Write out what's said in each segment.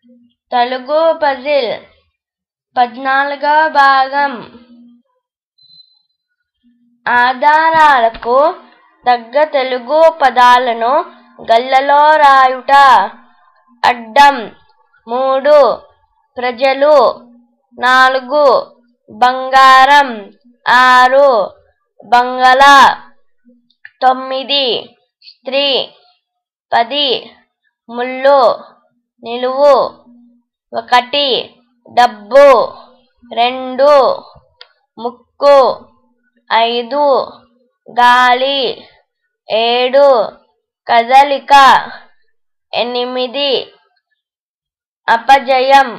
Telugu puzzle పద్నాలుగవ భాగం ఆధారాలకు తగ్గ తెలుగు పదాలను గళ్ళలో రాయుట అడ్డం మూడు ప్రజలు నాలుగు బంగారం ఆరు బంగళా తొమ్మిది స్త్రీ పది ముళ్ళు నిలువు ఒకటి డబ్బు రెండు ముక్కు ఐదు గాలి ఏడు కదలిక ఎనిమిది అపజయం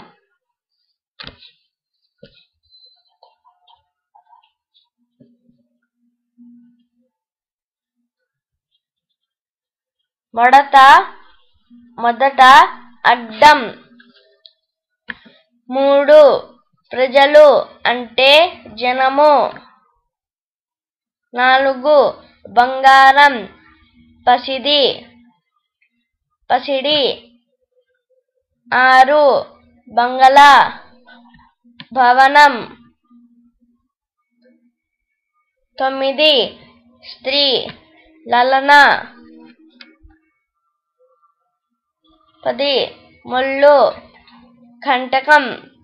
మొడత మొదట అడ్డం మూడు ప్రజలు అంటే జనము నాలుగు బంగారం పసిది పసిడి ఆరు బంగళా భవనం తొమ్మిది స్త్రీ లలన పది ముళ్ళు కంటకం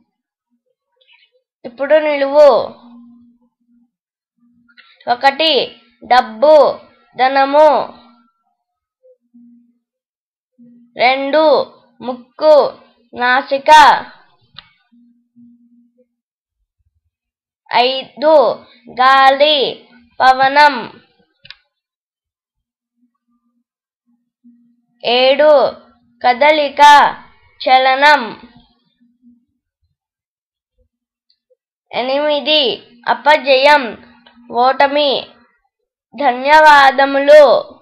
ఇప్పుడు నిలువు ఒకటి డబ్బు ధనము రెండు ముక్కు నాసిక ఐదు గాలి పవనం ఏడు కదలిక చలనం ఎనిమిది అపజయం ఓటమి ధన్యవాదములు